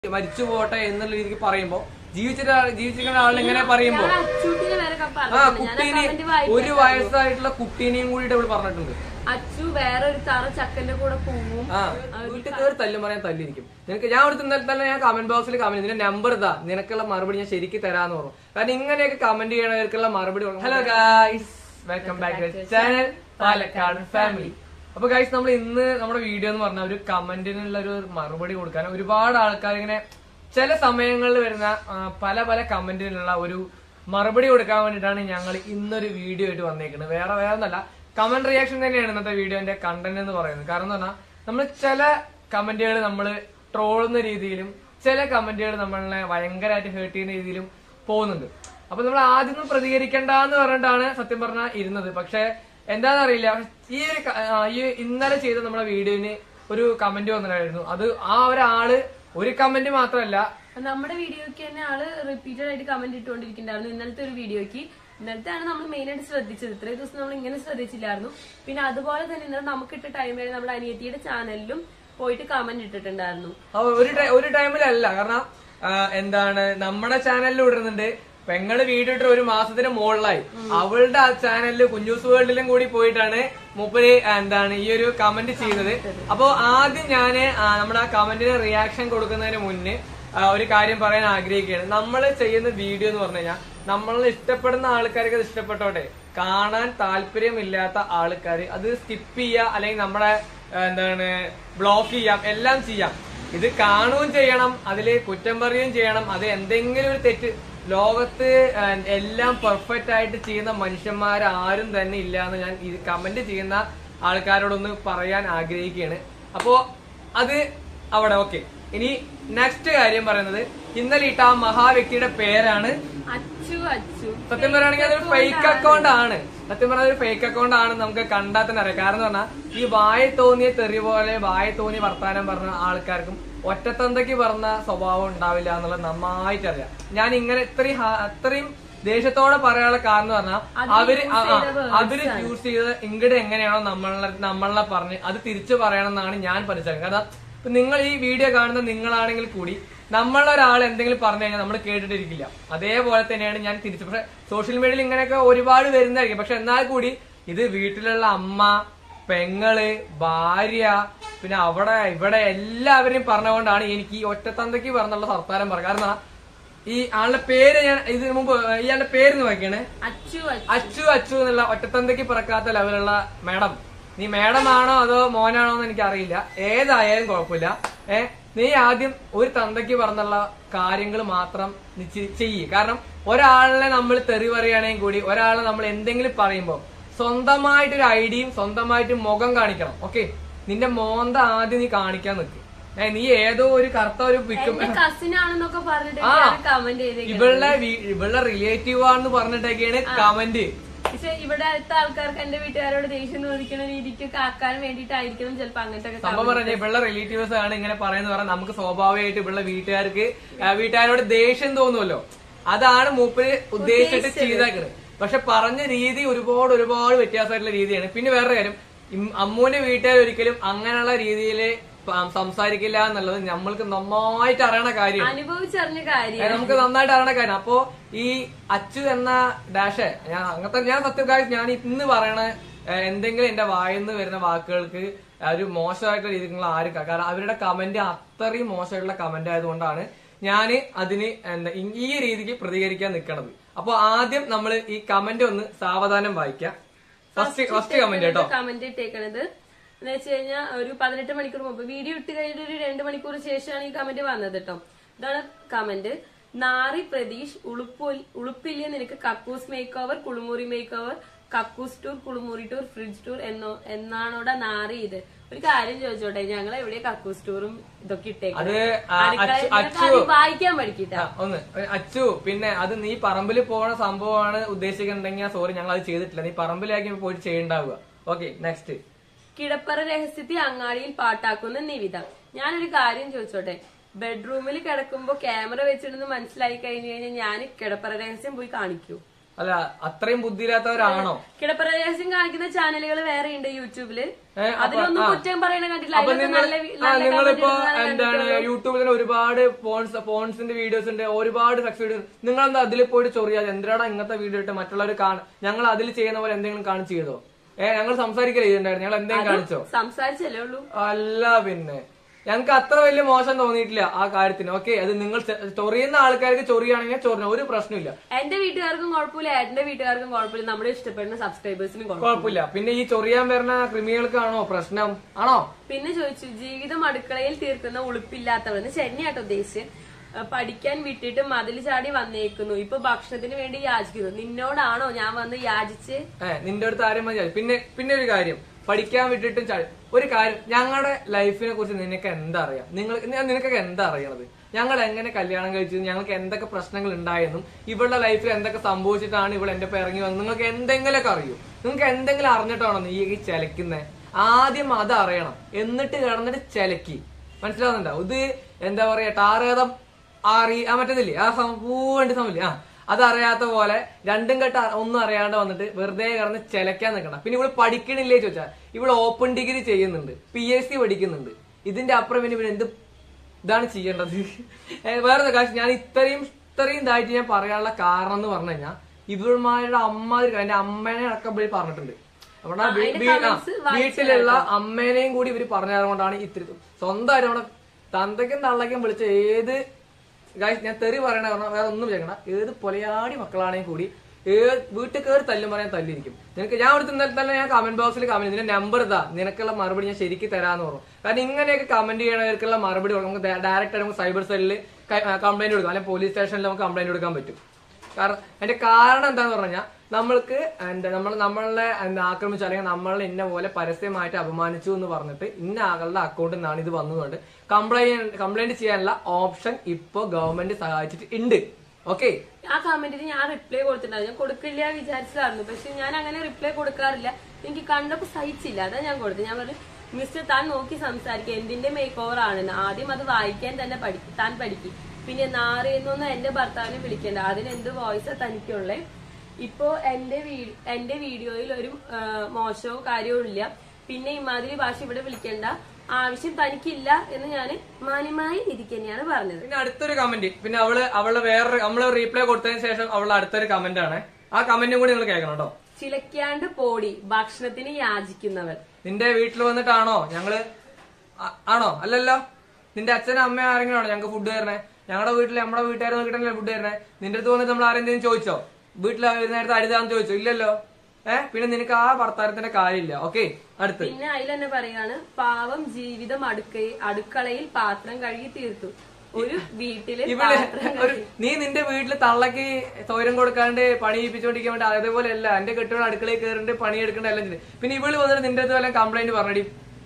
മരിച്ചു പോട്ടെ എന്നുള്ള രീതിക്ക് പറയുമ്പോ ജീവിച്ചിട്ട് ജീവിച്ചിരിക്കുന്ന ആൾ ഇങ്ങനെ പറയുമ്പോ ഞാൻ അച്ചൂട്ടിനെ വരെ ക- ആ പറഞ്ഞിട്ടുണ്ട്. ഞാൻ ആ കുട്ടീനെ comment ഒരു വായിച്ചിട്ടുണ്ടായിരുന്നു. വയസ്സായിട്ടുള്ള കുട്ടീനെയും കൂടിയിട്ട് അവള് പറഞ്ഞിട്ടുണ്ട് അച്ചു വേറെ ഒരു തറ ചക്കന്റെ കൂടെ പോവും ആ വീട്ടിൽ കയറി തല്ലും പറയാൻ തല്ലിരിക്കും നിനക്ക് ഞാൻ അടുത്ത് ഇന്നലെ തന്നെ ഞാൻ കമന്റ് ബോക്സിൽ കമന്റ് നിന്റെ നമ്പർ ഇതാ നിനക്കുള്ള മറുപടി ഞാൻ ശരിക്ക് തരാന്ന് പറഞ്ഞു കാരണം ഇങ്ങനെയൊക്കെ കമന്റ് ചെയ്യണവർക്കുള്ള മറുപടി hello guys welcome back to channel Palakkad family അപ്പൊ ഗൈസ് നമ്മൾ ഇന്ന് നമ്മുടെ വീഡിയോ എന്ന് പറഞ്ഞ ഒരു കമന്റിനുള്ള ഒരു മറുപടി കൊടുക്കാൻ ഒരുപാട് ആൾക്കാർ ഇങ്ങനെ ചില സമയങ്ങളിൽ വരുന്ന ആ, പല പല കമന്റിനുള്ള ഒരു മറുപടി കൊടുക്കാൻ വേണ്ടിയിട്ടാണ് ഞങ്ങൾ ഇന്നൊരു വീഡിയോ ആയിട്ട് വന്നേക്കുന്നത് വേറെ വേറെ ഒന്നല്ല കമന്റ് റിയാക്ഷൻ തന്നെയാണ് ഇന്നത്തെ വീഡിയോന്റെ കണ്ടന്റ് എന്ന് പറയുന്നത് കാരണം എന്ന് പറഞ്ഞാൽ നമ്മൾ ചില കമന്റുകൾ നമ്മൾ ട്രോളുന്ന രീതിയിലും ചില കമന്റുകൾ നമ്മളെ ഭയങ്കരമായിട്ട് ഹേർട്ട് ചെയ്യുന്ന രീതിയിലും പോകുന്നുണ്ട് അപ്പൊ നമ്മൾ ആദ്യം ഒന്നും പ്രതികരിക്കണ്ട എന്ന് പറഞ്ഞിട്ടാണ് സത്യം പറഞ്ഞാൽ ഇരുന്നത് പക്ഷെ എന്താണെന്നറിയില്ല ഈ ഒരു ക- ആ, ഈ ഇന്നലെ ചെയ്ത നമ്മുടെ വീഡിയോന് ഒരു കമന്റ് വന്നിട്ടായിരുന്നു അത് ആ ഒരാള് ഒരു കമന്റ് മാത്രമല്ല നമ്മുടെ വീഡിയോക്ക് തന്നെ ആള് റിപ്പീറ്റഡ് ആയിട്ട് കമന്റ് ഇട്ടുകൊണ്ടിരിക്കുന്നുണ്ടായിരുന്നു ഇന്നലത്തെ ഒരു വീഡിയോക്ക് ഇന്നലത്തെ ആണ് നമ്മൾ മെയിൻ ആയിട്ട് ശ്രദ്ധിച്ചത് ഇത്രയും ദിവസം നമ്മൾ ഇങ്ങനെ ശ്രദ്ധിച്ചില്ലായിരുന്നു പിന്നെ അതുപോലെ തന്നെ ഇന്നലെ നമുക്ക് ഇട്ട ടൈം വരെ നമ്മുടെ അനിയത്തിയുടെ ചാനലിലും പോയിട്ട് കമന്റ് ഇട്ടിട്ടുണ്ടായിരുന്നു ആ, ഒരു ടൈ- ഒരു ടൈമിലല്ല കാരണം ആ, എന്താണ് നമ്മുടെ ചാനലിൽ ഇടുന്നുണ്ട് പെങ്ങള് വീഡിയോ ഇട്ട് ഒരു മാസത്തിന് മുകളിലായി അവളുടെ ആ ചാനലിൽ കുഞ്ഞൂസ് വേൾഡിലും കൂടി പോയിട്ടാണ് മൂപ്പര് എന്താണ് ഈ ഒരു കമന്റ് ചെയ്യുന്നത് അപ്പോ ആദ്യം ഞാന് ആ, നമ്മുടെ ആ കമന്റിന് റിയാക്ഷൻ കൊടുക്കുന്നതിന് മുന്നേ ആ, ഒരു കാര്യം പറയാൻ ആഗ്രഹിക്കുകയാണ് നമ്മൾ ചെയ്യുന്ന വീഡിയോ എന്ന് പറഞ്ഞു കഴിഞ്ഞാൽ നമ്മളെ ഇഷ്ടപ്പെടുന്ന ആൾക്കാർക്ക് അത് ഇഷ്ടപ്പെട്ടോട്ടെ കാണാൻ താല്പര്യമില്ലാത്ത ആൾക്കാർ അത് സ്കിപ്പ് ചെയ്യുക അല്ലെങ്കിൽ നമ്മുടെ ആ, എന്താണ് ബ്ലോക്ക് ചെയ്യാം എല്ലാം ചെയ്യാം ഇത് കാണുകയും ചെയ്യണം അതില് കുറ്റം പറയുകയും ചെയ്യണം അത് എന്തെങ്കിലും ഒരു തെറ്റ് ലോകത്ത് ആ, എല്ലാം പെർഫെക്റ്റ് ആയിട്ട് ചെയ്യുന്ന മനുഷ്യന്മാർ ആരും തന്നെ ഇല്ല എന്ന് ഞാൻ ഇത് കമന്റ് ചെയ്യുന്ന ആൾക്കാരോടൊന്ന് പറയാൻ ആഗ്രഹിക്കുകയാണ് അപ്പോ അത് അവിടെ ഓക്കെ ഇനി നെക്സ്റ്റ് കാര്യം പറയുന്നത് ഇന്നലെ ഇട്ട ആ മഹാവ്യക്തിയുടെ പേരാണ് അച്ചു അച്ചു സത്യം പറയുകയാണെങ്കിൽ അതൊരു ഫേക്ക് അക്കൗണ്ട് ആണ് സത്യം പറഞ്ഞാൽ ഒരു ഫേക്ക് അക്കൗണ്ട് ആണ് നമുക്ക് കണ്ടാൽ തന്നെ അറിയാം കാരണം എന്ന് പറഞ്ഞാൽ ഈ വായ തോന്നിയ തെറി പോലെ വായ തോന്നിയ വർത്താനം പറഞ്ഞ ആൾക്കാർക്കും ഒറ്റത്തന്തയ്ക്ക് പറഞ്ഞ സ്വഭാവം ഉണ്ടാവില്ല എന്നുള്ളത് നന്നായിട്ട് അറിയാം ഞാൻ ഇങ്ങനെ ഇത്രയും ഹാ- അത്രയും ദേഷ്യത്തോടെ പറയാനുള്ള കാരണം എന്ന് പറഞ്ഞാൽ അവര് ആ, ആ, അവര് ചൂസ് ചെയ്ത് ഇങ്ങോട്ട് എങ്ങനെയാണോ നമ്മളെ നമ്മളെ പറഞ്ഞ് അത് തിരിച്ചു പറയണം എന്നാണ് ഞാൻ പഠിച്ചത് കാരണം ഇപ്പൊ നിങ്ങൾ ഈ വീഡിയോ കാണുന്ന നിങ്ങളാണെങ്കിൽ കൂടി നമ്മളൊരാൾ എന്തെങ്കിലും പറഞ്ഞു കഴിഞ്ഞാൽ നമ്മൾ കേട്ടിട്ടിരിക്കില്ല അതേപോലെ തന്നെയാണ് ഞാൻ തിരിച്ചു പക്ഷെ സോഷ്യൽ മീഡിയയിൽ ഇങ്ങനെയൊക്കെ ഒരുപാട് വരുന്നതായിരിക്കും പക്ഷെ എന്നാൽ കൂടി ഇത് വീട്ടിലുള്ള അമ്മ പെങ്ങള് ഭാര്യ പിന്നെ അവിടെ ഇവിടെ എല്ലാവരെയും പറഞ്ഞുകൊണ്ടാണ് എനിക്ക് ഈ ഒറ്റത്തന്തയ്ക്ക് പറഞ്ഞുള്ള സർത്താരം പറയുക കാരണം എന്താ? ഈ ആളുടെ പേര് ഞാൻ ഇതിനു മുമ്പ് ഇയാളുടെ പേര് നോക്കിയാണ് അച്ചു അച്ചു അച്ചു അച്ചു എന്നുള്ള ഒറ്റത്തന്തയ്ക്ക് പിറക്കാത്ത ലെവലുള്ള മാഡം നീ മാഡം ആണോ അതോ മോനാണോ എന്ന് എനിക്ക് അറിയില്ല ഏതായാലും കുഴപ്പമില്ല ഏ നീ ആദ്യം ഒരു തന്തയ്ക്ക് പറഞ്ഞുള്ള കാര്യങ്ങൾ മാത്രം നീ ചെ- ചെയ്യ് കാരണം ഒരാളിനെ നമ്മൾ തെറി പറയുകയാണെങ്കിൽ കൂടി ഒരാളെ നമ്മൾ എന്തെങ്കിലും പറയുമ്പോൾ സ്വന്തമായിട്ടൊരു ഐഡിയും സ്വന്തമായിട്ട് മുഖം കാണിക്കണം ഓക്കെ നിന്റെ മോന്ത ആദ്യം നീ കാണിക്കാൻ നിൽക്ക് ഏ, നീ ഏതോ ഒരു കറുത്ത ഒരു പിക്കും എന്റെ കസിൻ ആണെന്നൊക്കെ പറഞ്ഞിട്ട് ആ. കമന്റ് ചെയ്തേക്കുന്നത് ഇവളുടെ വീ- ഇവളുടെ റിലേറ്റീവ് ആണെന്ന് പറഞ്ഞിട്ടൊക്കെയാണ് കമന്റ് പക്ഷെ ഇവിടെ അടുത്ത ആൾക്കാർക്ക് എന്റെ വീട്ടുകാരോട് ദേഷ്യം തോന്നിക്കുന്ന രീതിക്കൊക്കെ ആക്കാൻ വേണ്ടിയിട്ടായിരിക്കണം ചിലപ്പോ അങ്ങനത്തെ ഒക്കെ സംഭവം പറഞ്ഞ ഇവളുടെ റിലേറ്റീവ്സ് ആണ് ഇങ്ങനെ പറയുന്നത് പറഞ്ഞാൽ നമുക്ക് സ്വാഭാവികമായിട്ട് ഇവളുടെ വീട്ടുകാർക്ക് ആ, വീട്ടുകാരോട് ദേഷ്യം തോന്നുമല്ലോ അതാണ് മൂപ്പര് ഉദ്ദേശിച്ചിട്ട് ചെയ്തേക്കുന്നത് പക്ഷെ പറഞ്ഞ രീതി ഒരുപാട് ഒരുപാട് വ്യത്യാസമായിട്ടുള്ള രീതിയാണ് പിന്നെ വേറൊരു കാര്യം ഇം- അമ്മൂന്റെ വീട്ടുകാർ ഒരിക്കലും അങ്ങനെയുള്ള രീതിയിൽ സംസാരിക്കില്ല എന്നുള്ളത് നമ്മൾക്ക് നന്നായിട്ട് അറിയണ കാര്യം അനുഭവിച്ചറിഞ്ഞ കാര്യം അത് നമുക്ക് നന്നായിട്ട് അറിയണ കാര്യം അപ്പോ ഈ അച്ചു എന്ന ഡാഷ് ഞാൻ അങ്ങനത്തെ ഞാൻ സത്യം കാര്യം ഞാൻ ഇന്ന് പറയണ ഏഹ്, എന്തെങ്കിലും എന്റെ വായിന്ന് വരുന്ന വാക്കുകൾക്ക് ഒരു മോശമായിട്ടുള്ള രീതികൾ ആരും ക- കാരണം അവരുടെ കമന്റ് അത്രയും മോശമായിട്ടുള്ള കമന്റ് ആയതുകൊണ്ടാണ് ഞാൻ അതിന് എന്താ ഈ- ഈ രീതിക്ക് പ്രതികരിക്കാൻ നിൽക്കണത് അപ്പൊ ആദ്യം നമ്മൾ ഈ കമന്റ് ഒന്ന് സാവധാനം വായിക്കാം ഫസ്റ്റ് ഫസ്റ്റ് കമന്റ് കേട്ടോ കമന്റ് ഇട്ടേക്കണത് എന്ന് വെച്ച് കഴിഞ്ഞാൽ ഒരു പതിനെട്ട് മണിക്കൂർ മുമ്പ് വീഡിയോ ഇട്ട് കഴിഞ്ഞിട്ട് ഒരു രണ്ട് മണിക്കൂർ ശേഷമാണ് ഈ കമന്റ് വന്നത് കേട്ടോ ഇതാണ് കമന്റ് നാറി പ്രതീഷ് ഉളുപ്പു ഉളുപ്പില്ല നിനക്ക് കക്കൂസ് മേക്ക് ഓവർ കുളിമുറി മേക്ക് ഓവർ കക്കൂസ് ടൂർ കുളിമുറി ടൂർ ഫ്രിഡ്ജ് ടൂർ എന്നോ എന്നാണോടെ നാറി ഇത് ഒരു കാര്യം ചോദിച്ചോട്ടെ ഞങ്ങൾ എവിടെ കക്കൂസ് ടൂറും ഇതൊക്കെ ഇട്ടേക്കുന്നത് അത് ആ, അച്ചു- അച്ചു വായിക്കാൻ പഠിക്കട്ടെ ആ, ഒന്ന് അച്ചു പിന്നെ അത് നീ പറമ്പിൽ പോണ സംഭവമാണ് ഉദ്ദേശിക്കുന്നുണ്ടെങ്കിൽ സോറി ഞങ്ങൾ അത് ചെയ്തിട്ടില്ല നീ പറമ്പിലാക്കി പോയിട്ട് ചെയ്യണ്ടാവുക ഓക്കെ നെക്സ്റ്റ് കിടപ്പറ രഹസ്യത്തിൽ അങ്ങാടിയിൽ പാട്ടാക്കുന്ന നിവിത ഞാനൊരു കാര്യം ചോദിച്ചോട്ടെ ബെഡ്റൂമിൽ കിടക്കുമ്പോ ക്യാമറ വെച്ചിടുന്ന് മനസ്സിലായി കഴിഞ്ഞു കഴിഞ്ഞാൽ ഞാൻ കിടപ്പറ രഹസ്യം പോയി കാണിക്കൂ അല്ല അത്രയും ബുദ്ധിയില്ലാത്തവരാണോ കിടപ്രദേശം കാണിക്കുന്ന ചാനലുകൾ വേറെ ഉണ്ട് യൂട്യൂബില് ഏ, അപ്പൊ- അതിലൊന്നും ആ. കുറ്റം പറയണ കണ്ടില്ല അപ്പൊ അതിലൊക്കെ നിങ്ങൾ നല്ല വി- ആ നല്ല നിങ്ങളിപ്പോ comment ഇടുന്നതാണ് എന്താണ് കണ്ടിട്ടുള്ളത്. യൂട്യൂബിൽ തന്നെ ഒരുപാട് ഫോൺസ് ഫോൺസിന്റെ വീഡിയോസ് ഉണ്ട് ഒരുപാട് സെക്സ് വീഡിയോസ് നിങ്ങളെന്താ അതിൽ പോയിട്ട് ചൊറിയാതെ എന്തിനാണ് ഇങ്ങനത്തെ വീഡിയോ ഇട്ട് മറ്റുള്ളവർ കാണാൻ ഞങ്ങൾ അതിൽ ചെയ്യുന്ന പോലെ എന്തെങ്കിലും കാണിച്ചു ചെയ്തോ ഏ ഞങ്ങൾ സംസാരിക്കലേ ചെയ്തിട്ടുണ്ടായിരുന്നു ഞങ്ങൾ എന്തെങ്കിലും കാണിച്ചോ സംസാരിച്ചല്ലേ ഉള്ളൂ അല്ല പിന്നെ ഞങ്ങൾക്ക് അത്ര വലിയ മോശം തോന്നിയിട്ടില്ല ആ കാര്യത്തിന് ഓക്കെ അത് നിങ്ങൾ ചെ- ചൊറിയുന്ന ആൾക്കാർക്ക് ചൊറിയാണെങ്കിൽ ചൊറിഞ്ഞ ഒരു പ്രശ്നമില്ല എന്റെ വീട്ടുകാർക്കും കുഴപ്പമില്ല ഏട്ടന്റെ വീട്ടുകാർക്കും കുഴപ്പമില്ല നമ്മുടെ ഇഷ്ടപ്പെടുന്ന സബ്സ്ക്രൈബേഴ്സിനും കുഴപ്പമില്ല കുഴപ്പമില്ല പിന്നെ ഈ ചൊറിയാൻ വരുന്ന ക്രിമികൾക്കാണോ പ്രശ്നം ആണോ പിന്നെ ചോദിച്ചു ജീവിതം അടുക്കളയിൽ തീർക്കുന്ന ഉളുപ്പില്ലാത്തവരെന്ന് ചെന്നൈയാട്ടോ ഉദ്ദേശിച്ച് അഹ് പഠിക്കാൻ വിട്ടിട്ട് മതിൽ ചാടി വന്നേക്കുന്നു ഇപ്പൊ ഭക്ഷണത്തിന് വേണ്ടി യാചിക്കുന്നു നിന്നോടാണോ ഞാൻ വന്ന് യാചിച്ച് ഏ നിന്റെ അടുത്ത് ആരും മതി പിന്നെ പിന്നെ ഒരു കാര്യം പഠിക്കാൻ വിട്ടിട്ടും ചാടി ഒരു കാര്യം ഞങ്ങളുടെ ലൈഫിനെ കുറിച്ച് നിനക്ക് എന്താ അറിയാം നിങ്ങൾ നി- നിനക്കൊക്കെ എന്താ അറിയണത് ഞങ്ങൾ എങ്ങനെ കല്യാണം കഴിച്ചത് ഞങ്ങൾക്ക് എന്തൊക്കെ പ്രശ്നങ്ങൾ ഉണ്ടായെന്നും ഇവളുടെ ലൈഫിൽ എന്തൊക്കെ സംഭവിച്ചിട്ടാണ് ഇവൾ എന്റെ ഒപ്പം ഇറങ്ങി വന്നത് നിങ്ങൾക്ക് എന്തെങ്കിലുമൊക്കെ അറിയൂ നിങ്ങൾക്ക് എന്തെങ്കിലും അറിഞ്ഞിട്ടാണോ നീ ഈ ചിലക്കുന്നത് ആദ്യം അത് അറിയണം എന്നിട്ട് കിടന്നിട്ട് ചിലക്കി മനസ്സിലാവുന്നുണ്ടോ ഇത് എന്താ പറയാ ടാറേതം ആറി ആ മറ്റേതില്ലേ ആ പൂവണ്ടി സമയമില്ലേ ആ അതറിയാത്ത പോലെ രണ്ടും കെട്ട ഒന്നും അറിയാണ്ട് വന്നിട്ട് വെറുതെ കിടന്ന് ചിലക്കാൻ നിൽക്കണം പിന്നെ ഇവള് പഠിക്കണില്ലേ ചോദിച്ചാൽ ഇവള് ഓപ്പൺ ഡിഗ്രി ചെയ്യുന്നുണ്ട് പി എസ് സി പഠിക്കുന്നുണ്ട് ഇതിന്റെ അപ്പുറം പിന്നെ ഇവര് എന്ത് ഇതാണ് ചെയ്യേണ്ടത് ഏ, വേറെ കാര്യം ഞാൻ ഇത്രയും ഇത്രയും ഇതായിട്ട് ഞാൻ പറയാനുള്ള കാരണം എന്ന് പറഞ്ഞു കഴിഞ്ഞാൽ ഇവളുമാരുടെ അമ്മ എന്റെ അമ്മേനെ അടക്കം ഇവര് പറഞ്ഞിട്ടുണ്ട് അവിടെ വീ- അതിന്റെ വീ- ആ, comments വായിച്ചു വീട്ടിലുള്ള അമ്മേനെയും കൂടി ഇവര് പറഞ്ഞതുകൊണ്ടാണ് ഇത്തിരി സ്വന്തമായിട്ട് നമ്മുടെ തന്തയ്ക്കും തള്ളയ്ക്കും വിളിച്ച ഏത് ഗായ്സ് ഞാൻ തെറി പറയണ കാരണം വേറെ ഒന്നും ചെയ്യണ്ട ഏത് പൊലയാടി മക്കളാണെങ്കിൽ കൂടി ഏത് വീട്ടിൽ കയറി തല്ലും പറയാൻ തല്ലിരിക്കും നിനക്ക് ഞാൻ ഒരു ഇന്നലെ തന്നെ ഞാൻ കമന്റ് ബോക്സിൽ കമന്റ് നിന്റെ നമ്പർ ഇതാ നിനക്കുള്ള മറുപടി ഞാൻ ശരിക്ക് തരാന്ന് പറഞ്ഞു കാരണം ഇങ്ങനെയൊക്കെ കമന്റ് ചെയ്യണവർക്കുള്ള മറുപടി കൊടുക്കും നമുക്ക് ഡയറക്റ്റ് ആയിട്ട് നമുക്ക് സൈബർ സെല്ലിൽ കംപ്ലൈന്റ് കൊടുക്കാം അല്ലെങ്കിൽ പോലീസ് സ്റ്റേഷനിൽ നമുക്ക് കംപ്ലൈന്റ് കൊടുക്കാൻ പറ്റും കാരണം അതിന്റെ കാരണം എന്താന്ന് പറഞ്ഞാൽ നമ്മൾക്ക് എന്താ നമ്മൾ നമ്മളെ എന്താ ആക്രമിച്ചു അല്ലെങ്കിൽ നമ്മളെ ഇന്ന പോലെ പരസ്യമായിട്ട് അപമാനിച്ചു എന്ന് പറഞ്ഞിട്ട് ഇന്ന ആളുടെ അക്കൗണ്ടിൽ നിന്നാണ് ഇത് വന്നതുകൊണ്ട് കംപ്ലൈന്റ് കംപ്ലൈന്റ് ചെയ്യാനുള്ള ഓപ്ഷൻ ഇപ്പോ ഗവൺമെന്റ് സഹായിച്ചിട്ട് ഉണ്ട് ഓക്കെ ആ കമന്റിന് ഞാൻ റിപ്ലൈ കൊടുത്തിട്ടുണ്ടായിരുന്നു ഞാൻ കൊടുക്കില്ല വിചാരിച്ചതായിരുന്നു പക്ഷെ ഞാൻ അങ്ങനെ റിപ്ലൈ കൊടുക്കാറില്ല എനിക്ക് കണ്ടപ്പോ സഹിച്ചില്ല അതാ ഞാൻ കൊടുത്തത് ഞാൻ പറഞ്ഞു മിസ്റ്റർ താൻ നോക്കി സംസാരിക്കുക എന്തിന്റെ മേക്ക് ഓവർ ആണെന്ന് ആദ്യം അത് വായിക്കാൻ തന്നെ പഠിക്കും താൻ പഠിക്കും പിന്നെ നാറിയെന്നൊന്നും എന്റെ ഭർത്താവിനെ വിളിക്കണ്ട അതിന് എന്ത് വോയിസാ തനിക്കുള്ളേ ഇപ്പോ എന്റെ വീ- എന്റെ വീഡിയോയിൽ ഒരു ആ, മോശമോ കാര്യവും ഇല്ല പിന്നെ ഇമാതിരി ഭാഷ ഇവിടെ വിളിക്കേണ്ട ആവശ്യം തനിക്കില്ല എന്ന് ഞാൻ മാന്യമായ രീതിക്ക് തന്നെയാണ് പറഞ്ഞത് പിന്നെ അടുത്തൊരു കമന്റ് പിന്നെ അവള് അവള് വേറൊരു നമ്മള് റീപ്ലൈ കൊടുത്തതിന് ശേഷം അവളുടെ അടുത്തൊരു കമന്റ് ആണ് ആ കമന്റും കൂടി നിങ്ങൾ കേൾക്കണം കേട്ടോ ചിലക്കാണ്ട് പോടി ഭക്ഷണത്തിന് യാചിക്കുന്നവർ നിന്റെ വീട്ടിൽ വന്നിട്ടാണോ ഞങ്ങള് ആ- ആണോ അല്ലല്ലോ നിന്റെ അച്ഛനും അമ്മയും ആരെങ്കിലും ആണോ ഞങ്ങൾക്ക് ഫുഡ് തരണേ ഞങ്ങളുടെ വീട്ടിൽ നമ്മുടെ വീട്ടുകാർ നോക്കിയിട്ടല്ലേ ഫുഡ് തരണേ നിന്റെ അടുത്ത് വന്നിട്ട് നമ്മൾ ആരെന്തെങ്കിലും ചോദിച്ചോ വീട്ടിൽ ഒരു നേരത്തെ അരിതാന്ന് ചോദിച്ചോ ഇല്ലല്ലോ ഏഹ് പിന്നെ നിനക്ക് ആ ഭർത്താരത്തിന്റെ കാര്യമില്ല ഓക്കെ അടുത്ത് പിന്നെ അതിൽ തന്നെ പറയാണ് പാവം ജീവിതം അടുക്ക അടുക്കളയിൽ പാത്രം കഴുകി തീർത്തു ഒരു വീട്ടില് ഇവിടെ പാത്രം ഒരു നീ നിന്റെ വീട്ടിൽ തള്ളക്ക് തോരം കൊടുക്കാണ്ട് പണി ചെയ്യിപ്പിച്ചോണ്ടിരിക്കാൻ വേണ്ടി അതേപോലെ അല്ല എന്റെ കെട്ടിയുടെ അടുക്കളയിൽ കയറിണ്ട് പണി എടുക്കേണ്ട എല്ലാം ചെയ്ത് പിന്നെ ഇവള് വന്നിട്ട് നിന്റെ അടുത്ത് വല്ല കംപ്ലൈന്റ് പറഞ്ഞടി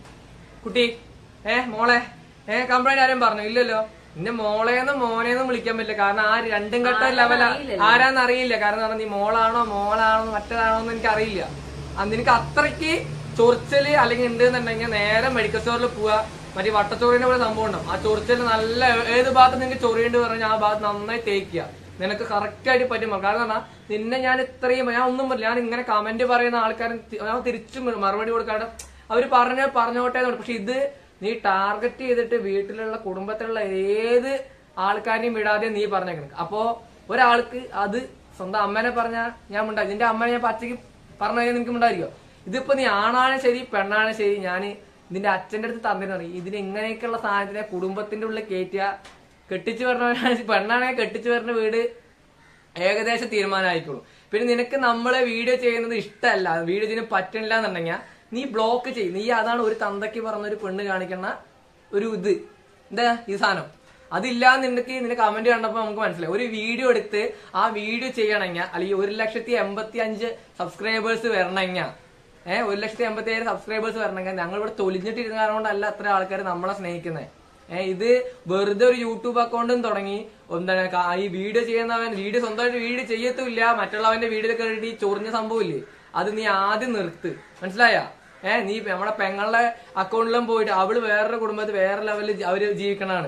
കുട്ടി ഏ മോളെ ഏ കംപ്ലൈന്റ് ആരും പറഞ്ഞു ഇല്ലല്ലോ നിന്നെ മോളേന്ന് മോനേന്നും വിളിക്കാൻ പറ്റില്ല കാരണം ആ രണ്ടും ഘട്ട ലെവല ആരാന്ന് അറിയില്ല കാരണം എന്താ പറഞ്ഞാ നീ മോളാണോ മോളാണോ മറ്റേതാണോ എന്ന് എനിക്ക് അറിയില്ല അത് നിനക്ക് അത്രയ്ക്ക് ചൊറിച്ചല് അല്ലെങ്കിൽ ഉണ്ട് എന്നുണ്ടെങ്കിൽ നേരെ മെഡിക്കൽ സ്റ്റോറിൽ പോവാ മറ്റേ വട്ടച്ചോറിന്റെ പോലെ സംഭവം ഉണ്ടാവും ആ ചൊറിച്ചല് നല്ല ഏത് ഭാഗത്ത് നിങ്ങൾക്ക് ചൊറിയേണ്ടി പറഞ്ഞാൽ ആ ഭാഗത്ത് നന്നായി തേക്കുക നിനക്ക് കറക്റ്റ് ആയിട്ട് പറ്റും കാരണം എന്താ നിന്നെ ഞാൻ ഇത്രയും ഞാൻ ഒന്നും പറയില്ല ഞാൻ ഇങ്ങനെ കമന്റ് പറയുന്ന ആൾക്കാരും തി- ഞാൻ തിരിച്ചു മറുപടി കൊടുക്കാണ്ട് അവര് പറഞ്ഞ പറഞ്ഞോട്ടെ എന്ന് പറഞ്ഞു. പക്ഷെ ഇത് നീ ടാർഗറ്റ് ചെയ്തിട്ട് വീട്ടിലുള്ള കുടുംബത്തിലുള്ള ഏത് ആൾക്കാരെയും വിടാതെ നീ പറഞ്ഞേക്കണം അപ്പോ ഒരാൾക്ക് അത് സ്വന്തം അമ്മേനെ പറഞ്ഞ ഞാൻ ഉണ്ടായി നിന്റെ അമ്മനെ ഞാൻ പച്ചയ്ക്ക് പറഞ്ഞു കഴിഞ്ഞാൽ നിനക്ക് ഉണ്ടായിരിക്കോ ഇതിപ്പോ നീ ആണാണ് ശരി പെണ്ണാണ് ശരി ഞാൻ നിന്റെ അച്ഛന്റെ അടുത്ത് തന്നിരുന്നു ഇതിന് ഇങ്ങനെയൊക്കെയുള്ള സാധനത്തിനെ കുടുംബത്തിന്റെ ഉള്ളിൽ കയറ്റുക കെട്ടിച്ചു പറഞ്ഞ പെണ്ണാണെങ്കിൽ കെട്ടിച്ചു വരുന്ന വീട് ഏകദേശം തീരുമാനമായിക്കോളും പിന്നെ നിനക്ക് നമ്മളെ വീഡിയോ ചെയ്യുന്നത് ഇഷ്ടമല്ല വീഡിയോ ചെയ്യുന്നത് പറ്റണില്ല എന്നുണ്ടെങ്കിൽ നീ ബ്ലോക്ക് ചെയ്യും നീ അതാണ് ഒരു തന്തയ്ക്ക് പറഞ്ഞ ഒരു പെണ്ണ് കാണിക്കുന്ന ഒരു ഇത് എന്താ ഈ സാധനം അതില്ലാന്നുണ്ടെങ്കിൽ നിന്റെ കമന്റ് കണ്ടപ്പോ നമുക്ക് മനസ്സിലായി ഒരു വീഡിയോ എടുത്ത് ആ വീഡിയോ ചെയ്യണമെങ്കിൽ അല്ലെങ്കിൽ ഒരു ലക്ഷത്തി എൺപത്തി അഞ്ച് സബ്സ്ക്രൈബേഴ്സ് വരണമെങ്കിൽ ഏഹ് ഒരു ലക്ഷത്തി എൺപത്തി ഏഴ് സബ്സ്ക്രൈബേഴ്സ് വരണമെങ്കിൽ ഞങ്ങൾ ഇവിടെ തൊലിഞ്ഞിട്ടിരുന്ന കാരണം കൊണ്ടല്ല അത്ര ആൾക്കാർ നമ്മളെ സ്നേഹിക്കുന്നത് ഏഹ് ഇത് വെറുതെ ഒരു യൂട്യൂബ് അക്കൗണ്ടും തുടങ്ങി എന്താണ് കാ- ഈ വീഡിയോ ചെയ്യുന്നവൻ വീഡിയോ സ്വന്തമായിട്ട് വീഡിയോ ചെയ്യത്തുമില്ല മറ്റുള്ളവന്റെ വീഡിയോ കയറി ചൊറിഞ്ഞ സംഭവമില്ലേ അത് നീ ആദ്യം നിർത്ത് മനസ്സിലായ ഏഹ് നീ നമ്മുടെ പെങ്ങളുടെ അക്കൗണ്ടിലും പോയിട്ട് അവള് വേറൊരു കുടുംബത്തിൽ വേറെ ലെവലിൽ അവര് ജീവിക്കണാണ്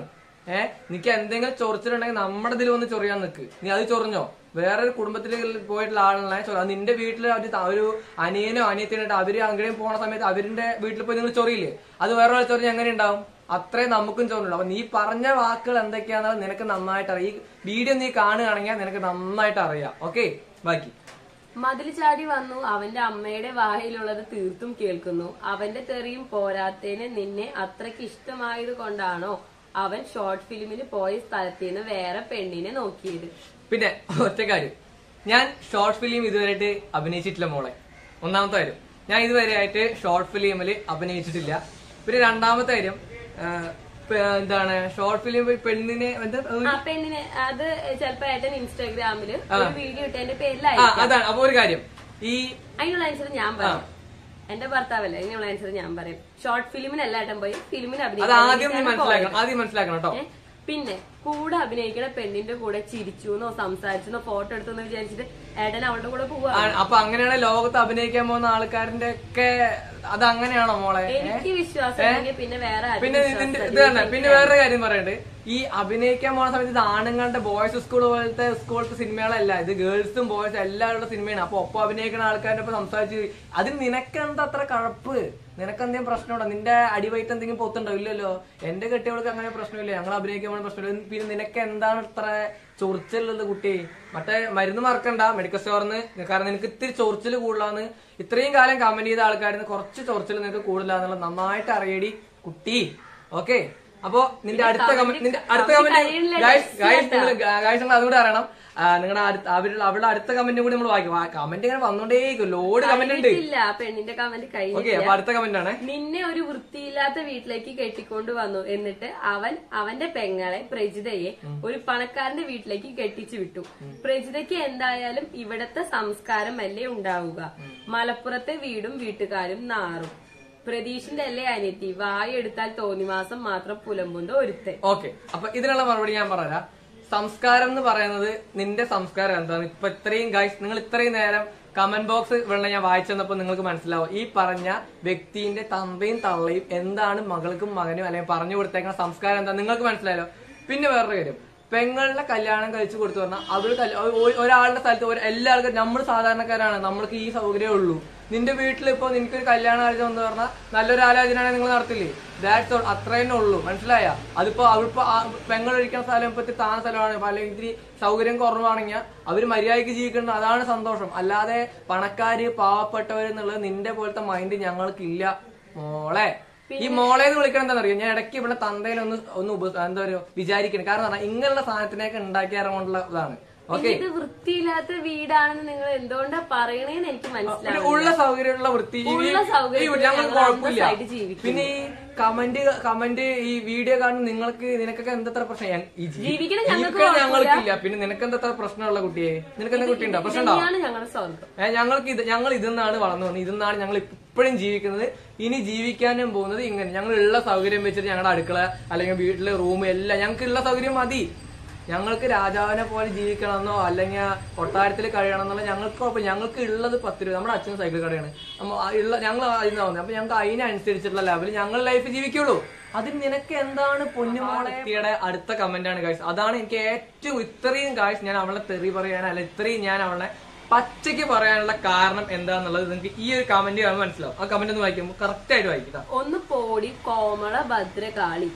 ഏഹ് നിനക്ക് എന്തെങ്കിലും ചൊറിച്ചിലുണ്ടെങ്കിൽ നമ്മുടെ ഇതിൽ വന്ന് ചൊറിയാൻ നിൽക്ക് നീ അത് ചൊറിഞ്ഞോ വേറൊരു കുടുംബത്തിൽ പോയിട്ടുള്ള ആളുകളെ ചൊറി അത് നിന്റെ വീട്ടിൽ അവര് ത- ഒരു അനിയനോ അനിയത്തിനായിട്ട് അവര് അങ്ങനെയും പോണ സമയത്ത് അവരുടെ വീട്ടിൽ പോയി നിങ്ങൾ ചൊറിയില്ലേ അത് വേറെ ചൊറിഞ്ഞ് എങ്ങനെ ഉണ്ടാവും അത്രയും നമുക്കും ചൊറിയുള്ളൂ അപ്പൊ നീ പറഞ്ഞ വാക്കുകൾ എന്തൊക്കെയാണെന്ന് നിനക്ക് നന്നായിട്ട് അറിയാം ഈ വീഡിയോ നീ കാണുകയാണെങ്കിൽ നിനക്ക് നന്നായിട്ട് അറിയാം ഓക്കെ ബാക്കി മതിൽ ചാടി വന്നു അവന്റെ അമ്മയുടെ വായിലുള്ളത് തീർത്തും കേൾക്കുന്നു അവന്റെ തെറിയും പോരാത്തേന് നിന്നെ അത്രയ്ക്ക് ഇഷ്ടമായത് കൊണ്ടാണോ അവൻ ഷോർട്ട് ഫിലിമിന് പോയ സ്ഥലത്ത് നിന്ന് വേറെ പെണ്ണിനെ നോക്കിയത് പിന്നെ ഒറ്റ കാര്യം ഞാൻ ഷോർട്ട് ഫിലിം ഇതുവരെയായിട്ട് അഭിനയിച്ചിട്ടില്ല മോളെ ഒന്നാമത്തെ കാര്യം ഞാൻ ഇതുവരെ ആയിട്ട് ഷോർട്ട് ഫിലിമിൽ അഭിനയിച്ചിട്ടില്ല പിന്നെ രണ്ടാമത്തെ കാര്യം ആ, പ- എന്താണ് ഷോർട്ട് ഫിലിം പെണ്ണിനെ എന്താ ആ പെണ്ണിനെ അത് ചിലപ്പോ ഏട്ടൻ ഇൻസ്റ്റാഗ്രാമില് ഒരു വീഡിയോ ഇട്ടതിന്റെ പേരിലായി ആ അതാണ് അപ്പൊ ഒരു കാര്യം ഈ അതിനുള്ള ആൻസർ ഞാൻ പറയാം എന്റെ ഭർത്താവല്ലേ അതിനുള്ള ആൻസർ ഞാൻ പറയും ഷോർട്ട് ഫിലിമിനല്ല ഏട്ടൻ പോയി ഫിലിമിന് അത് അഭിനയിക്കാൻ ആദ്യം നീ വേണ്ടിയിട്ടാണ് പോയത്. മനസ്സിലാക്കണം ആദ്യം മനസ്സിലാക്കണം കേട്ടോ ഏ? പിന്നെ കൂടെ അഭിനയിക്കണ പെണ്ണിന്റെ കൂടെ ചിരിച്ചുന്നോ സംസാരിച്ചെന്നോ ഫോട്ടോ എടുത്തെന്നോ വിചാരിച്ചിട്ട് ഏട്ടൻ അവളുടെ കൂടെ പോവാ ആ, അപ്പൊ അങ്ങനെയാണ് ലോകത്ത് അഭിനയിക്കാൻ പോകുന്ന ആൾക്കാരുടെ ഒക്കെ അത് അങ്ങനെയാണോ മോളെ ഏ? എനിക്ക് വിശ്വാസം ഉണ്ടെങ്കിൽ പിന്നെ വേറെ ആർക്കും പിന്നെ വിശ്വാസം ഇതിന്റെ ഇല്ല. ഇത് തന്നെ പിന്നെ വേറൊരു കാര്യം പറയണ്ട് ഈ അഭിനയിക്കാൻ പോണ സമയത്ത് ഇത് ആണുങ്ങളുടെ ബോയ്സ് സ്കൂൾ പോലത്തെ സ്കൂളത്തെ സിനിമകളല്ല ഇത് ഗേൾസും ബോയ്സും എല്ലാവരുടെ സിനിമയാണ് അപ്പൊ ഒപ്പം അഭിനയിക്കുന്ന ആൾക്കാരുടെ ഒപ്പം സംസാരിച്ച് അതിന് നിനക്കെന്താ അത്ര കഴപ്പ് നിനക്കെന്തെങ്കിലും പ്രശ്നമുണ്ടോ നിന്റെ അടിവയറ്റ് എന്തെങ്കിലും പൊത്തുണ്ടോ ഇല്ലല്ലോ എന്റെ കെട്ടിയവൾക്ക് അങ്ങനെ പ്രശ്നമില്ല ഞങ്ങൾ അഭിനയിക്കാൻ പോണ പ്രശ്നമില്ല പിന്നെ നിനക്ക് എന്താണ് ഇത്ര ചൊറിച്ചിലുള്ളത് കുട്ടി മറ്റേ മരുന്ന് മറക്കണ്ട മെഡിക്കൽ സ്റ്റോറിന്ന് കാരണം നിനക്ക് ഇത്തിരി ചൊറിച്ചിൽ കൂടുതലാന്ന് ഇത്രയും കാലം കമന്റ് ചെയ്ത ആൾക്കാരിൽ നിന്ന് കുറച്ച് ചൊറിച്ചിൽ നിനക്ക് കൂടുതലാന്നുള്ള നന്നായിട്ട് അറിയടി കുട്ടി ഓക്കെ അപ്പൊ നിന്റെ അടുത്ത കമന്റ് നിന്റെ അടുത്ത കമന്റ് കഴിയില്ല, ഗായ്സ് just ഗായ്സ് നിങ്ങൾ ഗായ്സ് നിങ്ങൾ അതുകൂടെ അറിയണം നിങ്ങളുടെ അവരുടെ അവരുടെ അടുത്ത കമന്റും കൂടി നമ്മൾ വായിക്കും കമന്റ് ഇങ്ങനെ വന്നോണ്ടേയിരിക്കും ലോഡ് കമന്റ് ഉണ്ട് ഇല്ല ആ പെണ്ണിന്റെ കമന്റ് ഓക്കെ കഴിഞ്ഞില്ല അപ്പൊ അടുത്ത കമന്റ് ആണ് നിന്നെ ഒരു വൃത്തിയില്ലാത്ത വീട്ടിലേക്ക് കെട്ടിക്കൊണ്ട് വന്നു എന്നിട്ട് അവൻ അവന്റെ പെങ്ങളെ പ്രജിതയെ ഒരു പണക്കാരന്റെ വീട്ടിലേക്ക് കെട്ടിച്ചു വിട്ടു പ്രജിതയ്ക്ക് എന്തായാലും ഇവിടത്തെ സംസ്കാരം അല്ലേ ഉണ്ടാവുക മലപ്പുറത്തെ വീടും വീട്ടുകാരും നാറും പ്രതീഷിന്റെ അല്ലേ അനിയത്തി വായെടുത്താൽ തോന്നിമാസം മാത്രം പുലമ്പുന്ന ഒരുത്തെ ഓക്കെ അപ്പൊ ഇതിനുള്ള മറുപടി ഞാൻ പറയാം സംസ്കാരം എന്ന് പറയുന്നത് നിന്റെ സംസ്കാരം എന്താണ് ഇപ്പൊ ഇത്രയും ഗൈസ് നിങ്ങൾ ഇത്രയും നേരം കമന്റ് ബോക്സ് ഇവിടെ ഞാൻ വായിച്ചു തന്നപ്പോ നിങ്ങൾക്ക് മനസ്സിലാവും ഈ പറഞ്ഞ വ്യക്തിന്റെ തന്തയും തള്ളയും എന്താണ് മകൾക്കും മകനും അല്ലെങ്കിൽ പറഞ്ഞു കൊടുത്തേക്കുന്ന സംസ്കാരം എന്താ നിങ്ങൾക്ക് മനസ്സിലായല്ലോ പിന്നെ വേറൊരു കാര്യം പെങ്ങളുടെ കല്യാണം കഴിച്ചു കൊടുത്തു പറഞ്ഞാൽ അവർ കല്യ- ഒ- ഒരാളുടെ സ്ഥലത്ത് ഒരു- എല്ലാവർക്കും നമ്മൾ സാധാരണക്കാരാണ് നമ്മൾക്ക് ഈ സൗകര്യമേ ഉള്ളൂ നിന്റെ വീട്ടിൽ ഇപ്പൊ നിനക്കൊരു കല്യാണം ആലോചന എന്ന് പറഞ്ഞാൽ നല്ലൊരു ആലോചനയാണ് നിങ്ങൾ നടത്തില്ലേ ദാറ്റ്സ് ഓൾ അത്ര തന്നെ ഉള്ളൂ മനസ്സിലായ അതിപ്പോ അവരിപ്പോ പെങ്ങൾ ഒഴിക്കുന്ന സ്ഥലം ഇപ്പൊ ഇത്തിരി താന്ന സ്ഥലമാണ് ഇപ്പൊ അല്ലെങ്കിൽ ഇത്തിരി സൗകര്യം കുറവാണെങ്കിൽ അവര് മര്യാദയ്ക്ക് ജീവിക്കുന്നത് അതാണ് സന്തോഷം അല്ലാതെ പണക്കാര് പാവപ്പെട്ടവര് എന്നുള്ളത് നിന്റെ പോലത്തെ മൈൻഡ് ഞങ്ങൾക്കില്ല മോളെ ഈ മോളെ എന്ന് വിളിക്കണം എന്താ അറിയോ ഞാൻ ഇടയ്ക്ക് ഇവിടെ തന്തേനെ ഒന്ന് ഒന്ന് ഉപ എന്താ പറയുക വിചാരിക്കണം കാരണം എന്താ ഇങ്ങനെയുള്ള സാധനത്തിനെയൊക്കെ ഉണ്ടാക്കിയാറുകൊണ്ടുള്ള ഇതാണ് ഓക്കെ ഇത് വൃത്തിയില്ലാത്ത വീടാണെന്ന് നിങ്ങൾ എന്തുകൊണ്ടാ പറയണേന്ന് എനിക്ക് പിന്നെ മനസ്സിലാവും ഉള്ള സൗകര്യമുള്ള വൃത്തി ഈ ഉള്ള വീ- സൗകര്യത്തിൽ ഈ ഞങ്ങൾ ഞങ്ങൾ കുഴപ്പമില്ല അന്തസ്സായിട്ട് ജീവിക്കുന്നു. പിന്നെ ഈ കമന്റ് കമന്റ് ഈ വീഡിയോ കാണുന്ന നിങ്ങൾക്ക് നിനക്കൊക്കെ എന്തത്ര പ്രശ്നം ഞാൻ- ഈ ജീ- ജീവിക്കണം ഞങ്ങൾക്ക് ജീവിക്കാൻ ഞങ്ങൾക്കില്ല പിന്നെ നിനക്ക് എന്തത്ര പ്രശ്നമുള്ള കുട്ടിയെ നിനക്ക് എന്താ കുട്ടിയുണ്ടോ പ്രശ്നം ഉണ്ടോ ഇതാണ് ഞങ്ങളുടെ സ്വർഗം ഏ, ഞങ്ങൾക്ക് ഇത് ഞങ്ങൾ ഇതിന്നാണ് വളർന്നു വന്നത് ഇതിന്നാണ് ഞങ്ങൾ ഇപ്പോഴും ജീവിക്കുന്നത് ഇനി ജീവിക്കാനും പോകുന്നത് ഇങ്ങനെ ഞങ്ങൾ ഉള്ള സൗകര്യം വെച്ചിട്ട് ഞങ്ങളുടെ അടുക്കള അല്ലെങ്കിൽ വീട്ടിലെ റൂം എല്ലാം ഞങ്ങൾക്ക് ഉള്ള സൗകര്യം മതി ഞങ്ങൾക്ക് രാജാവിനെ പോലെ ജീവിക്കണമെന്നോ അല്ലെങ്കിൽ കൊട്ടാരത്തിൽ കഴിയണം എന്നുള്ള ഞങ്ങൾക്ക് കുഴപ്പം ഞങ്ങൾക്ക് ഉള്ളത് പത്ത് രൂപ നമ്മുടെ അച്ഛൻ സൈക്കിൾ കടയാണ് നമ്മ ആ ഉള്ള ഞങ്ങൾ അതിന് വന്നത് അപ്പൊ ഞങ്ങൾക്ക് അതിനനുസരിച്ചിട്ടുള്ള ലെവലിൽ ഞങ്ങൾ ലൈഫ് ജീവിക്കുള്ളൂ അതിന് നിനക്ക് എന്താണ് പൊന്നുമോളെ വ്യക്തിയുടെ അടുത്ത കമന്റ് ആണ് ഗായ്സ് അതാണ് എനിക്ക് ഏറ്റവും ഇത്രയും ഗായ്സ് ഞാൻ അവളെ തെറി പറയാൻ അല്ല ഇത്രയും ഞാൻ അവളെ പച്ചയ്ക്ക് പറയാനുള്ള കാരണം എന്താന്നുള്ളത് നിങ്ങൾക്ക് ഈ ഒരു കമന്റ് കാണുമ്പോൾ മനസ്സിലാവും ആ കമന്റ് ഒന്ന് വായിക്കുമ്പോൾ കറക്റ്റ് ആയിട്ട് വായിക്കാം ഒന്ന് പോടി കോമള ഭദ്രകാളി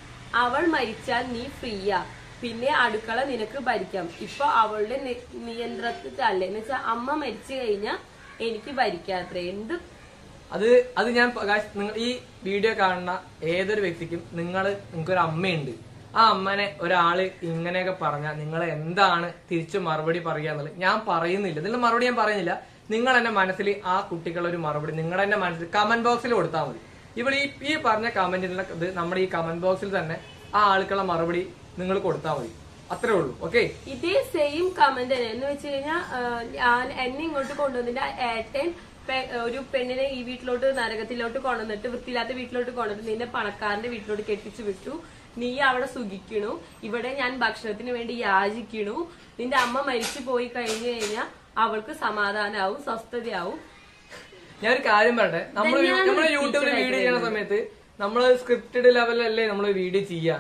അവൾ മരിച്ചാൽ നീ ഫ്രീയാ പിന്നെ അടുക്കള നിനക്ക് ഭരിക്കാം ഇപ്പൊ അവളുടെ നി- നിയന്ത്രണത്തിലല്ലേ എന്ന് വെച്ചാൽ അമ്മ മരിച്ചു കഴിഞ്ഞാൽ എനിക്ക് ഭരിക്കാത്രേ എന്ത് അത് അത് ഞാൻ പ- guys, നിങ്ങൾ ഈ വീഡിയോ കാണുന്ന ഏതൊരു വ്യക്തിക്കും നിങ്ങൾ നിങ്ങൾക്കൊരു അമ്മയുണ്ട് ആ അമ്മനെ ഒരാള് ഇങ്ങനെയൊക്കെ പറഞ്ഞാൽ നിങ്ങൾ എന്താണ് തിരിച്ചു മറുപടി പറയുക എന്നുള്ളത് ഞാൻ പറയുന്നില്ല ഇതിന്റെ മറുപടി ഞാൻ പറയുന്നില്ല നിങ്ങൾ എന്റെ മനസ്സിൽ ആ കുട്ടികൾ ഒരു മറുപടി നിങ്ങളുടെ എന്റെ മനസ്സിൽ കമന്റ് ബോക്സിൽ കൊടുത്താൽ മതി ഇവിടെ ഈ ഈ പറഞ്ഞ കമന്റിനുള്ള ഇത് നമ്മുടെ ഈ കമന്റ് ബോക്സിൽ തന്നെ ആ ആൾക്കുള്ള മറുപടി നിങ്ങൾ കൊടുത്താൽ മതി അത്രേ ഉള്ളൂ ഓക്കെ ഇതേ സെയിം കമന്റ് തന്നെ എന്ന് വെച്ച് കഴിഞ്ഞാൽ ഞാൻ എന്നെ ഇങ്ങോട്ട് കൊണ്ടുവന്നിട്ട് ആ ഏട്ടൻ പെ- ഒരു പെണ്ണിനെ ഈ വീട്ടിലോട്ട് നരകത്തിലോട്ട് കൊണ്ടുവന്നിട്ട് വൃത്തിയില്ലാത്ത വീട്ടിലോട്ട് കൊണ്ടുവന്നിട്ട് നിന്നെ പണക്കാരന്റെ വീട്ടിലോട്ട് കെട്ടിച്ചു വിട്ടു നീ അവിടെ സുഖിക്കണു ഇവിടെ ഞാൻ ഭക്ഷണത്തിന് വേണ്ടി യാചിക്കണു നിന്റെ അമ്മ മരിച്ചു പോയി കഴിഞ്ഞു കഴിഞ്ഞാൽ അവൾക്ക് സമാധാനാവും സ്വസ്ഥതയാവും ഞാൻ ഒരു കാര്യം പറയട്ടെ നമ്മൾ ഇതന്നെയാണ് നമ്മൾ repeated യൂട്യൂബിൽ ആയിട്ട് വീഡിയോ ചെയ്യുന്ന സമയത്ത് നമ്മൾ സ്ക്രിപ്റ്റഡ് ലെവലല്ലേ നമ്മൾ വീഡിയോ ചെയ്യാ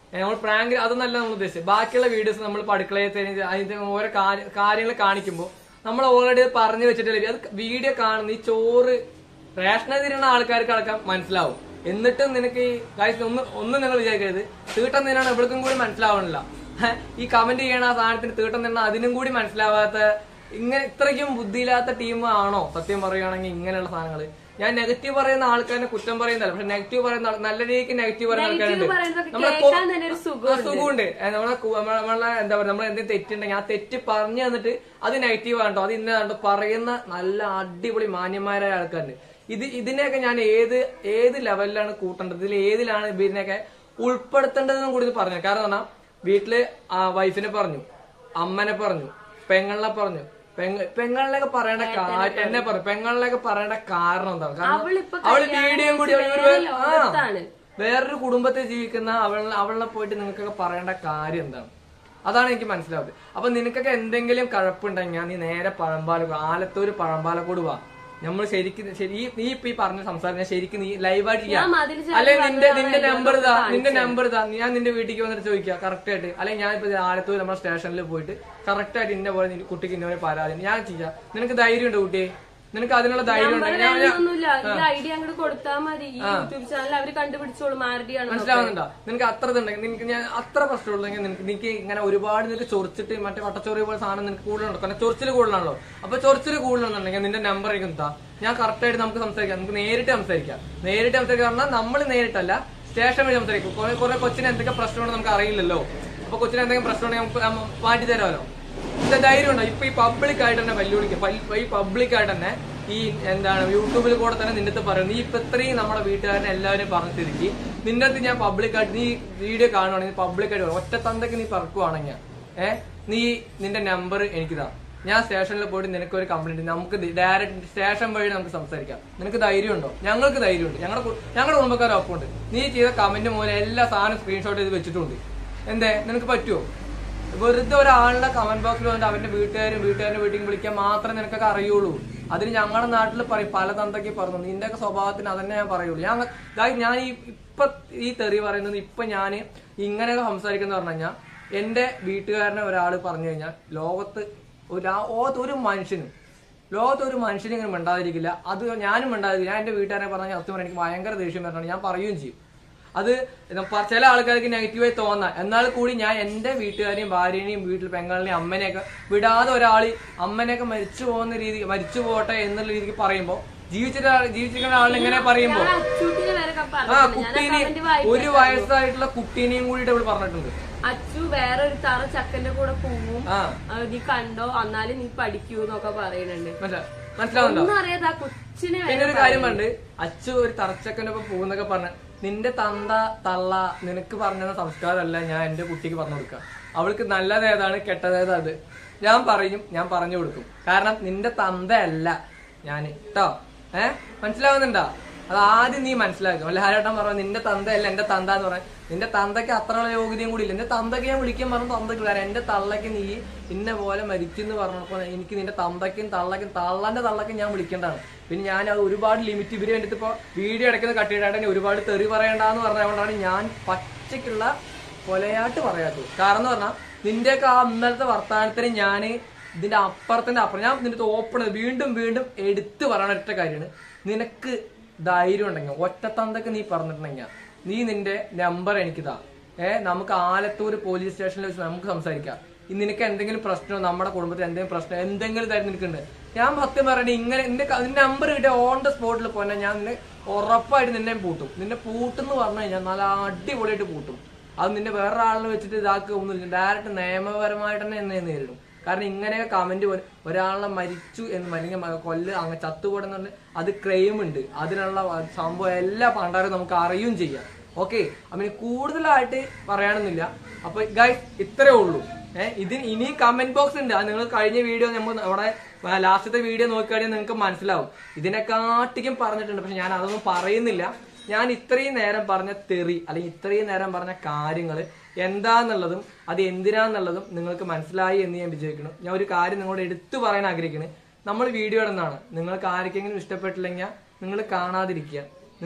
ഏ, നമ്മൾ പ്രാങ്ക് അതൊന്നല്ല നമ്മൾ ഉദ്ദേശിച്ചത് ബാക്കിയുള്ള വീഡിയോസ് നമ്മൾ അടുക്കളയിൽ തന്നെ അതിന്റെ ഓരോ കാര്യങ്ങൾ കാണിക്കുമ്പോൾ നമ്മൾ ഓൾറെഡി പറഞ്ഞു വെച്ചിട്ടില്ല അത് വീഡിയോ കാണുന്ന ഈ ചോറ് റേഷനറി തിരുന്ന ആൾക്കാർക്ക് അടക്കം മനസ്സിലാവും എന്നിട്ടും നിനക്ക് ഈ guys ഒന്ന് ഒന്നും നിങ്ങൾ വിചാരിക്കരുത് തീട്ടം തിന്നാണ് എവിടേക്കും കൂടി മനസ്സിലാവണില്ല ഹെ, ഈ കമന്റ് ചെയ്യണ ആ സാധനത്തിന് തീട്ടം തിന്ന അതിനും കൂടി മനസ്സിലാവാത്ത ഇങ്ങനെ ഇത്രയ്ക്കും ബുദ്ധിയില്ലാത്ത ടീം ആണോ സത്യം പറയുകയാണെങ്കിൽ ഇങ്ങനെയുള്ള സാധനങ്ങൾ ഞാൻ നെഗറ്റീവ് പറയുന്ന ആൾക്കാരെ കുറ്റം പറയുന്നതല്ല പക്ഷെ നെഗറ്റീവ് പറയുന്ന ആൾ- നല്ല രീതിക്ക് നെഗറ്റീവ് പറയുന്ന ആൾക്കാരുണ്ട് പറയുന്നതൊക്കെ നമ്മളെ കൊ- കേൾക്കാൻ തന്നെ ഒരു സുഖം ആ, സുഖമുണ്ട് ഏ, നമ്മളെ കു- നമ്മളെ നമ്മളെ എന്താ പറയുക നമ്മൾ എന്തെങ്കിലും തെറ്റുണ്ടെങ്കിൽ ആ തെറ്റ് പറഞ്ഞു തന്നിട്ട് അത് നെഗറ്റീവ് ആണ്ടോ അത് ഇന്നതാണ്ടോ പറയുന്ന നല്ല അടിപൊളി മാന്യന്മാരായ ആൾക്കാരുണ്ട് ഇത് ഇതിനെയൊക്കെ ഞാൻ ഏത് ഏത് ലെവലിലാണ് കൂട്ടേണ്ടത് ഇതിൽ ഏതിലാണ് ഇതിനെയൊക്കെ ഉൾപ്പെടുത്തേണ്ടതെന്നും കൂടി ഇത് പറഞ്ഞു കാരണം പറഞ്ഞാൽ വീട്ടില് ആ വൈഫിനെ പറഞ്ഞു അമ്മനെ പറഞ്ഞു പെങ്ങളിനെ പറഞ്ഞു പെങ്ങ പെങ്ങളിലൊക്കെ പറയേണ്ട കാര്യം എന്നെ പറഞ്ഞു പെങ്ങളിലൊക്കെ പറയേണ്ട കാരണം എന്താണ് കാരണം അവളിപ്പോ അവള് കല്യാണം വീഡിയോ കൂടി കഴിച്ച് ഒരു- വേറെ ആ ലോകത്താണ്. വേറൊരു കുടുംബത്തിൽ ജീവിക്കുന്ന അവളെ അവളെ പോയിട്ട് നിങ്ങൾക്കൊക്കെ പറയേണ്ട കാര്യം എന്താണ് അതാണ് എനിക്ക് മനസ്സിലാവുന്നത് അപ്പൊ നിനക്കൊക്കെ എന്തെങ്കിലും കഴപ്പുണ്ടെങ്കിൽ നീ നേരെ പഴമ്പാല ആലത്തൂര് പഴമ്പാലക്കോട് വാ നമ്മൾ ശരിക്കും ശരി ഈ നീ ഇപ്പൊ ഈ പറഞ്ഞ സംസാരം ഞാൻ ശരിക്കും നീ ലൈവായിട്ട് ചെയ്യാം ഞാൻ മതിൽ ചാടി അല്ലെ നിന്റെ വന്നതാണ് നിന്റെ എന്നോട് നമ്പർ ഇതാ കാണിച്ചത്. നിന്റെ നമ്പർ ഇതാ ഞാൻ നിന്റെ വീട്ടിലേക്ക് വന്നിട്ട് ചോദിക്കാം കറക്റ്റ് ആയിട്ട് അല്ലെങ്കിൽ ഞാൻ ഇപ്പൊ ആലത്തൂർ നമ്മുടെ സ്റ്റേഷനിൽ പോയിട്ട് കറക്റ്റ് ആയിട്ട് ഇന്ന പോലെ നിന്റെ കുട്ടിക്ക് ഇന്ന പോലെ പരാതി ഞാൻ ചെയ്യാം നിനക്ക് ധൈര്യം ഉണ്ട് കുട്ടിയെ നിനക്ക് അതിനുള്ള ധൈര്യം ഉണ്ട് നമ്പർ ഞാൻ ഞാൻ- വേണമെന്നൊന്നുമില്ല ഈ ഐഡിയ അങ്ങോട്ട് കൊടുത്താൽ മതി ഈ യൂട്യൂബ് ചാനൽ അവര് കണ്ടുപിടിച്ചോളും ആരുടെയാണ് മനസ്സിലാവുന്നുണ്ടോ നിനക്ക് അത്ര ഇതുണ്ടെങ്കിൽ നിനക്ക് ഞാൻ അത്ര പ്രശ്നമുള്ളെങ്കിൽ നിനക്ക് നിനക്ക് ഇങ്ങനെ ഒരുപാട് നിനക്ക് ചൊറിച്ചിട്ട് മറ്റേ വട്ടച്ചൊറി പോലെ സാധനം നിനക്ക് കൂടുതലുണ്ടോ കാരണം ചൊറിച്ചിൽ കൂടുതലാണല്ലോ അപ്പൊ ചൊറിച്ചിൽ കൂടുതലുണ്ടെങ്കിൽ നിന്റെ നമ്പർ എനിക്ക് എന്താ ഞാൻ കറക്റ്റ് ആയിട്ട് നമുക്ക് സംസാരിക്കാം നമുക്ക് നേരിട്ട് സംസാരിക്കാം നേരിട്ട് സംസാരിക്കാം പറഞ്ഞാൽ നമ്മൾ നേരിട്ടല്ല സ്റ്റേഷൻ വഴി സംസാരിക്കും കുറെ കുറെ കൊച്ചിന് എന്തൊക്കെ പ്രശ്നമുണ്ടെന്ന് നമുക്ക് അറിയില്ലല്ലോ അപ്പൊ കൊച്ചിന് എന്തെങ്കിലും പ്രശ്നമുണ്ടെങ്കിൽ നമുക്ക് നമ്മ മാറ്റി തരാമല്ലോ ഇത് ധൈര്യം ഉണ്ടോ ഇപ്പൊ ഈ പബ്ലിക് ആയിട്ട് തന്നെ വെല്ലുവിളിക്കും പൽ- ഈ പബ്ലിക് ആയിട്ട് തന്നെ ഈ എന്താണ് യൂട്യൂബിൽ കൂടെ തന്നെ നിന്റെ അടുത്ത് പറയും നീ ഇപ്പൊ ഇത്രയും നമ്മുടെ വീട്ടുകാരനെ എല്ലാവരും പറഞ്ഞു തിരിക്കി നിന്റെ അടുത്ത് ഞാൻ പബ്ലിക് ആയിട്ട് നീ വീഡിയോ കാണുവാണെങ്കിൽ പബ്ലിക് ആയിട്ട് പറയും. ഒറ്റ തന്തക്ക് നീ പറക്കുവാണെങ്കിൽ ഏഹ് നീ നിന്റെ നമ്പർ എനിക്കിതാ ഞാൻ സ്റ്റേഷനിൽ പോയിട്ട് നിനക്ക് ഒരു കംപ്ലൈന്റ് നമുക്ക് ഡയറക്റ്റ് സ്റ്റേഷൻ വഴി നമുക്ക് സംസാരിക്കാം നിനക്ക് ധൈര്യമുണ്ടോ ഞങ്ങൾക്ക് ധൈര്യമുണ്ട് ഞങ്ങളുടെ കു- ഞങ്ങളുടെ കുടുംബക്കാരും ഒപ്പമുണ്ട് നീ ചെയ്ത കമന്റ് മൂലം എല്ലാ സാധനം സ്ക്രീൻഷോട്ട് ചെയ്ത് വെച്ചിട്ടുണ്ട് എന്തേ നിനക്ക് പറ്റുമോ വെറുതെ ഒരാളുടെ കമന്റ് ബോക്സിൽ വന്നിട്ട് അവന്റെ വീട്ടുകാരും വീട്ടുകാരുടെ വീട്ടിൽ വിളിക്കാൻ മാത്രമേ നിനക്കൊക്കെ അറിയുള്ളൂ അതിന് ഞങ്ങളുടെ നാട്ടിൽ പറയും പല തന്തൊക്കെ പറഞ്ഞു നിന്റെയൊക്കെ സ്വഭാവത്തിന് അതന്നെ ഞാൻ പറയുള്ളൂ ഞാൻ guys, ഞാൻ ഈ ഇപ്പൊ ഈ തെറി പറയുന്നത് ഇപ്പൊ ഞാൻ ഇങ്ങനെയൊക്കെ സംസാരിക്കുന്ന പറഞ്ഞു കഴിഞ്ഞാൽ എന്റെ വീട്ടുകാരനെ ഒരാൾ പറഞ്ഞു കഴിഞ്ഞാൽ ലോകത്ത് ഒരു ലോകത്ത് ഒരു മനുഷ്യനും ലോകത്ത് ഒരു മനുഷ്യനും ഇങ്ങനെ മിണ്ടാതിരിക്കില്ല അത് ഞാനും മിണ്ടാതിരിക്കില്ല ഞാൻ എന്റെ വീട്ടുകാരെ പറഞ്ഞാൽ സത്യം പറഞ്ഞാൽ എനിക്ക് ഭയങ്കര ദേഷ്യം വരണം ഞാൻ പറയുകയും ചെയ്യും അത് ഇത് പ- ചില ആൾക്കാർക്ക് നെഗറ്റീവായി തോന്നാം എന്നാൽ കൂടി ഞാൻ എന്റെ വീട്ടുകാരെയും ഭാര്യനെയും വീട്ടിൽ പെങ്ങളിനെയും അമ്മനെയൊക്കെ വിടാതെ ഒരാള് അമ്മനെയൊക്കെ മരിച്ചു പോകുന്ന രീതി മരിച്ചു പോട്ടെ എന്നുള്ള രീതിക്ക് പറയുമ്പോ ജീവിച്ചിട്ട് ജീവിച്ചിരിക്കുന്ന ആളിനെ ഇങ്ങനെ പറയുമ്പോ ഞാൻ അച്ചൂട്ടിനെ വരെ ക- ആ പറഞ്ഞിട്ടുണ്ട് ഞാൻ ആ കുട്ടീനെ കമന്റ് വായിച്ചു ഒരു വയസ്സായിട്ടുള്ള കുട്ടീനെയും കൂടിയിട്ട് അവള് പറഞ്ഞിട്ടുണ്ട് അച്ചു വേറെ ഒരു തറ ചക്കന്റെ കൂടെ പോവും ആ ആ, നീ കണ്ടോ എന്നാലും നീ പഠിക്കൂ എന്നൊക്കെ പറയുന്നുണ്ട് മനസ്സിലാ മനസ്സിലാവുന്നുണ്ടോ ഒന്നും അറിയാതെ ആ കൊച്ചിനെ പിന്നെ വരെ ഒരു കാര്യം പണ്ട് അച്ചു ഒരു തറച്ചക്കനൊപ്പം പോകുന്നൊക്കെ പറഞ്ഞ നിന്റെ തന്ത തള്ള നിനക്ക് പറഞ്ഞ സംസ്കാരമല്ല ഞാൻ എന്റെ കുട്ടിക്ക് പറഞ്ഞു കൊടുക്കുക അവൾക്ക് നല്ലത് ഏതാണ് കെട്ടതേത് അത് ഞാൻ പറയും ഞാൻ പറഞ്ഞു കൊടുക്കും കാരണം നിന്റെ തന്തയല്ല ഞാൻ കേട്ടോ ഏഹ് മനസ്സിലാവുന്നുണ്ടോ അത് ആദ്യം നീ മനസ്സിലാക്കും അല്ല ഹാരേട്ടൻ പറഞ്ഞു നിന്റെ തന്തയല്ല എന്റെ തന്ത എന്ന് പറയാൻ നിന്റെ തന്തയ്ക്ക് അത്രയുള്ള യോഗ്യതയും കൂടി ഇല്ല എന്റെ തന്തയ്ക്ക് ഞാൻ വിളിക്കാൻ പറഞ്ഞു തന്തയ്ക്ക് കാരണം എന്റെ തള്ളയ്ക്ക് നീ ഇന്ന പോലെ മരിക്കുന്നു പറഞ്ഞപ്പോ എനിക്ക് നിന്റെ തന്തയ്ക്കും തള്ളയ്ക്കും തള്ളന്റെ തള്ളയ്ക്കും ഞാൻ വിളിക്കേണ്ടതാണ് പിന്നെ ഞാൻ അത് ഒരുപാട് ലിമിറ്റ് ഇവര് വേണ്ടിട്ട് ഇപ്പൊ വീഡിയോ എടുക്കുന്ന കട്ടിയിട്ടാണ് ഒരുപാട് തെറി പറയണ്ടെന്ന് പറഞ്ഞതുകൊണ്ടാണ് ഞാൻ പച്ചയ്ക്കുള്ള കൊലയാട്ട് പറയാത്തത് കാരണം എന്ന് പറഞ്ഞാൽ നിന്റെയൊക്കെ ആ ഇന്നലത്തെ വർത്തമാനത്തിന് ഞാൻ ഇതിന്റെ അപ്പുറത്തിന്റെ അപ്പുറം ഞാൻ നിന്റെ ഓപ്പൺ വീണ്ടും വീണ്ടും എടുത്തു പറയണ ഒറ്റ കാര്യമാണ് നിനക്ക് ധൈര്യം ഉണ്ടെങ്കിൽ ഒറ്റത്തന്തൊക്കെ നീ പറഞ്ഞിട്ടുണ്ടെങ്കിൽ നീ നിന്റെ നമ്പർ എനിക്കിതാ ഏ നമുക്ക് ആലത്തൂർ പോലീസ് സ്റ്റേഷനിൽ വെച്ച് നമുക്ക് സംസാരിക്കാം ഇനി നിനക്ക് എന്തെങ്കിലും പ്രശ്നമോ നമ്മുടെ കുടുംബത്തിൽ എന്തെങ്കിലും പ്രശ്നം എന്തെങ്കിലും തരം നിനക്കുണ്ട് ഞാൻ സത്യം പറയണേ ഇങ്ങനെ നിന്റെ ക- നിന്റെ നമ്പർ കിട്ടിയ ഓൺ ദ സ്പോട്ടിൽ പോന്നെ ഞാൻ നിന്നെ ഉറപ്പായിട്ട് നിന്നെ പൂട്ടും നിന്നെ പൂട്ടെന്ന് പറഞ്ഞു കഴിഞ്ഞാൽ നല്ല അടിപൊളിയായിട്ട് പൂട്ടും അത് നിന്റെ വേറെ ആളിനെ വെച്ചിട്ട് ഇതാക്കുക ഒന്നുമില്ല ഡയറക്റ്റ് നിയമപരമായിട്ട് തന്നെ എന്നെ നേരിടും കാരണം ഇങ്ങനെയൊക്കെ കമന്റ് പോലെ ഒരാളെ മരിച്ചു എന്ന് അല്ലെങ്കിൽ മ- കൊല്ല് അങ്ങ് ചത്തുകൂടെന്ന് അത് ക്രെയിം ഉണ്ട് അതിനുള്ള സംഭവം എല്ലാ പണ്ടാരും നമുക്ക് അറിയുകയും ചെയ്യാം ഓക്കെ അപ്പൊ ഇനി കൂടുതലായിട്ട് പറയാനൊന്നുമില്ല അപ്പൊ ഗൈസ് ഇത്രേ ഉള്ളൂ ഏഹ് ഇതിന് ഇനി കമന്റ് ബോക്സ് ഉണ്ട് അത് നിങ്ങൾ കഴിഞ്ഞ വീഡിയോ നമ്മൾ നമ്മുടെ ലാസ്റ്റത്തെ വീഡിയോ നോക്കിക്കഴിഞ്ഞാൽ നിങ്ങൾക്ക് മനസ്സിലാവും ഇതിനെക്കാട്ടിക്കും പറഞ്ഞിട്ടുണ്ട് പക്ഷെ ഞാൻ അതൊന്നും പറയുന്നില്ല ഞാൻ ഇത്രയും നേരം പറഞ്ഞ തെറി അല്ലെങ്കിൽ ഇത്രയും നേരം പറഞ്ഞ കാര്യങ്ങൾ എന്താന്നുള്ളതും അത് എന്തിനാന്നുള്ളതും നിങ്ങൾക്ക് മനസ്സിലായി എന്ന് ഞാൻ വിചാരിക്കുന്നു ഞാൻ ഒരു കാര്യം നിങ്ങളോട് എടുത്തു പറയാൻ ആഗ്രഹിക്കുന്നു നമ്മൾ വീഡിയോ ഇടുന്നതാണ് നിങ്ങൾക്ക് ആർക്കെങ്കിലും ഇഷ്ടപ്പെട്ടില്ലെങ്കിൽ നിങ്ങൾ കാണാതിരിക്കുക നിങ്ങൾ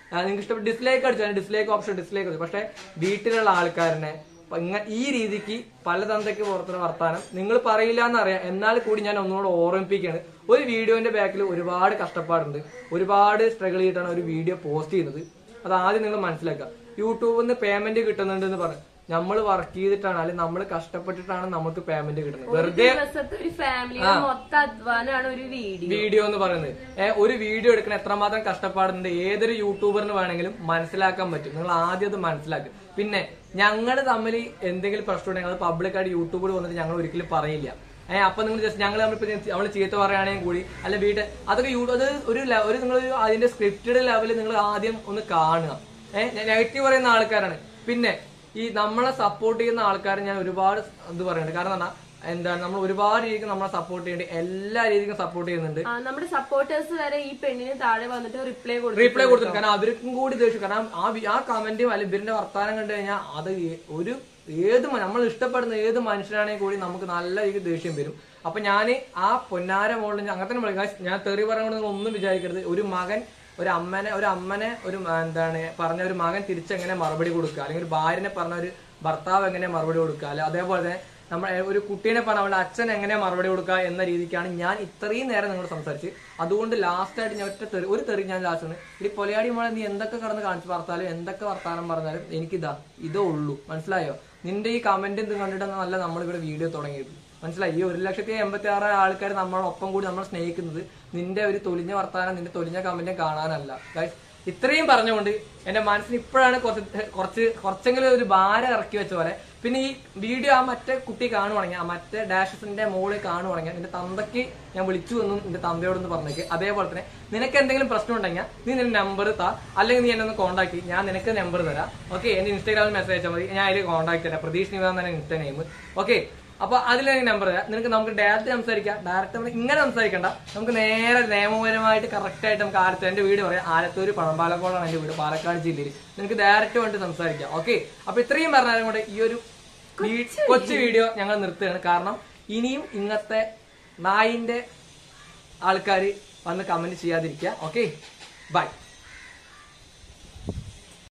നിങ്ങൾക്ക് ഇഷ്ടപ്പെട്ട ഡിസ്ലൈക്ക് അടിച്ചാൽ ഡിസ്ലൈക്ക് ഓപ്ഷൻ ഡിസ്ലൈക്ക് അടിച്ചു പക്ഷെ വീട്ടിലുള്ള ആൾക്കാരനെ ഇപ്പൊ ഇങ്ങ ഈ രീതിക്ക് പല തന്തയ്ക്ക് പുറത്തുള്ള വർത്താനം നിങ്ങൾ പറയില്ല എന്നറിയാം എന്നാൽ കൂടി ഞാൻ ഒന്നുകൂടെ ഓർമ്മിപ്പിക്കുകയാണ് ഒരു വീഡിയോന്റെ ബാക്കിൽ ഒരുപാട് കഷ്ടപ്പാടുണ്ട് ഒരുപാട് സ്ട്രഗിൾ ചെയ്തിട്ടാണ് ഒരു വീഡിയോ പോസ്റ്റ് ചെയ്യുന്നത് അത് ആദ്യം നിങ്ങൾ മനസ്സിലാക്കുക യൂട്യൂബിൽ നിന്ന് പേയ്മെന്റ് കിട്ടുന്നുണ്ട് എന്ന് പറഞ്ഞു നമ്മൾ വർക്ക് ചെയ്തിട്ടാണ് അല്ലെങ്കിൽ നമ്മൾ കഷ്ടപ്പെട്ടിട്ടാണ് നമുക്ക് പേയ്മെന്റ് കിട്ടുന്നത് വെറുതെ ദിവസത്തെ ഒരു ഫാമിലിയുടെ മൊത്തം അധ്വാനമാണ് ഒരു വീഡിയോ വീഡിയോ എന്ന് പറയുന്നത് ഏ, ഒരു വീഡിയോ എടുക്കണ എത്രമാത്രം കഷ്ടപ്പാടുണ്ട് ഏതൊരു യൂട്യൂബറിന് വേണമെങ്കിലും മനസ്സിലാക്കാൻ പറ്റും നിങ്ങൾ ആദ്യം അത് മനസ്സിലാക്കുക പിന്നെ ഞങ്ങൾ തമ്മിൽ എന്തെങ്കിലും പ്രശ്നം ഉണ്ടെങ്കിൽ അത് പബ്ലിക്കായിട്ട് യൂട്യൂബിൽ വന്നിട്ട് ഞങ്ങൾ ഒരിക്കലും പറയില്ല ഏഹ് അപ്പൊ നിങ്ങൾ ജസ്റ്റ് ഞങ്ങൾ നമ്മളിപ്പോ നമ്മൾ ചീത്ത പറയുകയാണെങ്കിൽ കൂടി അല്ല വീട് അതൊക്കെ യൂ അത് ഒരു ലെ- ഒരു നിങ്ങൾ അതിന്റെ സ്ക്രിപ്റ്റഡ് ലെവലിൽ നിങ്ങൾ ആദ്യം ഒന്ന് കാണുക ഏഹ് നെഗറ്റീവ് പറയുന്ന ആൾക്കാരാണ് പിന്നെ ഈ നമ്മളെ സപ്പോർട്ട് ചെയ്യുന്ന ആൾക്കാരെ ഞാൻ ഒരുപാട് ഇത് പറയുന്നുണ്ട് കാരണം എന്താ എന്താണ് നമ്മൾ ഒരുപാട് രീതിക്ക് നമ്മളെ സപ്പോർട്ട് ചെയ്യേണ്ടി എല്ലാ രീതിക്കും സപ്പോർട്ട് ചെയ്യുന്നുണ്ട് ആ, നമ്മുടെ സപ്പോർട്ടേഴ്സ് വരെ ഈ പെണ്ണിന് താഴെ വന്നിട്ട് റിപ്ലൈ കൊടുത്തു റീപ്ലൈ കൊടുത്തു കാരണം അവർക്കും കൂടി ദേഷ്യം കാരണം ആ വി- ആ കമന്റും അല്ല ഇവരുടെ വർത്താനം കണ്ടു കഴിഞ്ഞാൽ അത് ഏ- ഒരു ഏത് മ- നമ്മൾ ഇഷ്ടപ്പെടുന്ന ഏത് മനുഷ്യനാണെങ്കിൽ കൂടി നമുക്ക് നല്ല രീതിക്ക് ദേഷ്യം വരും അപ്പൊ ഞാൻ ആ പൊന്നാര മോളിൽ അങ്ങനെ തന്നെ വിളിക്കാം. Guys, ഞാൻ തെറി പറയുന്നത് നിങ്ങൾ ഒന്നും വിചാരിക്കരുത് ഒരു മകൻ ഒരു അമ്മനെ ഒരു അമ്മനെ ഒരു മ- എന്താണ് പറഞ്ഞ ഒരു മകൻ തിരിച്ചെങ്ങനെ മറുപടി കൊടുക്കുക അല്ലെങ്കിൽ ഒരു ഭാര്യനെ പറഞ്ഞ ഒരു ഭർത്താവ് എങ്ങനെ മറുപടി കൊടുക്കുക അല്ലെ അതേപോലെ തന്നെ നമ്മൾ ഒരു കുട്ടീനെ പറഞ്ഞ അവളുടെ അച്ഛൻ എങ്ങനെ മറുപടി കൊടുക്കുക എന്ന രീതിക്കാണ് ഞാൻ ഇത്രയും നേരം നിങ്ങളോട് സംസാരിച്ച് അതുകൊണ്ട് ലാസ്റ്റ് ആയിട്ട് ഞാൻ ഒറ്റ തെറി ഒരു തെറി ഞാൻ ലാസ്റ്റ് ഈ പൊലയാടി മോളെ നീ എന്തൊക്കെ കടന്ന് കാണിച്ചു പറഞ്ഞാലും എന്തൊക്കെ വർത്താനം പറഞ്ഞാലും എനിക്കിതാ ഇതേ ഉള്ളൂ മനസ്സിലായോ നിന്റെ ഈ കമന്റ് എന്ത് കണ്ടിട്ടൊന്നല്ല നമ്മളിവിടെ വീഡിയോ തുടങ്ങിയത് മനസ്സിലായി ഈ ഒരു ലക്ഷത്തി എൺപത്തി ആറ് ആൾക്കാർ നമ്മളൊപ്പം കൂടി നമ്മൾ സ്നേഹിക്കുന്നത് നിന്റെ ഒരു തൊലിഞ്ഞ വർത്താനം നിന്റെ തൊലിഞ്ഞ കമന്റ് കാണാനല്ല Guys, ഇത്രയും പറഞ്ഞുകൊണ്ട് എന്റെ മനസ്സിന് ഇപ്പോഴാണ് കുറച്ച് കുറച്ച് കുറച്ചെങ്കിലും ഒരു ഭാരം ഇറക്കി വെച്ച പോലെ പിന്നെ ഈ വീഡിയോ ആ മറ്റേ കുട്ടി കാണുവാണെങ്കിൽ ആ മറ്റേ ഡാഷസിന്റെ മോളിൽ കാണുവാണെങ്കിൽ നിന്റെ തന്തയ്ക്ക് ഞാൻ വിളിച്ചു എന്നും നിന്റെ തന്തയോടൊന്ന് പറഞ്ഞേക്ക് അതേപോലെ തന്നെ നിനക്ക് എന്തെങ്കിലും പ്രശ്നം ഉണ്ടെങ്കിൽ നീ നിന്റെ നമ്പർ താ അല്ലെങ്കിൽ നീ എന്നെ ഒന്ന് കോൺടാക്ട് ഞാൻ നിനക്ക് നമ്പർ തരാം ഓക്കെ എന്റെ ഇൻസ്റ്റാഗ്രാമിൽ മെസ്സേജ് അയച്ചാൽ മതി ഞാൻ അതിൽ കോൺടാക്ട് തരാം പ്രതീഷ് നിവാൻ തന്നെ ഇൻസ്റ്റാ നെയിം ഓക്കെ അപ്പൊ അതിൽ എനിക്ക് നമ്പർ തരാം നിനക്ക് നമുക്ക് ഡയറക്റ്റ് സംസാരിക്കാം ഡയറക്റ്റ് നമ്മൾ ഇങ്ങനെ സംസാരിക്കണ്ട നമുക്ക് നേരെ നിയമപരമായിട്ട് കറക്റ്റ് ആയിട്ട് നമുക്ക് ആലത്തൂർ എന്റെ വീട് പറയാം ആലത്തൂർ പഴമ്പാലക്കോടാണ് എന്റെ വീട് പാലക്കാട് ജില്ലയിൽ നിനക്ക് ഡയറക്റ്റ് വേണ്ടി സംസാരിക്കാം ഓക്കെ അപ്പൊ ഇത്രയും പറഞ്ഞാലും കൂടെ ഈ ഒരു വീ- കൊച്ചു വീഡിയോ ഞങ്ങൾ നിർത്തുകയാണ് കാരണം ഇനിയും ഇങ്ങനത്തെ നായിന്റെ ആൾക്കാർ വന്ന് കമന്റ് ചെയ്യാതിരിക്കുക ഓക്കെ ബൈ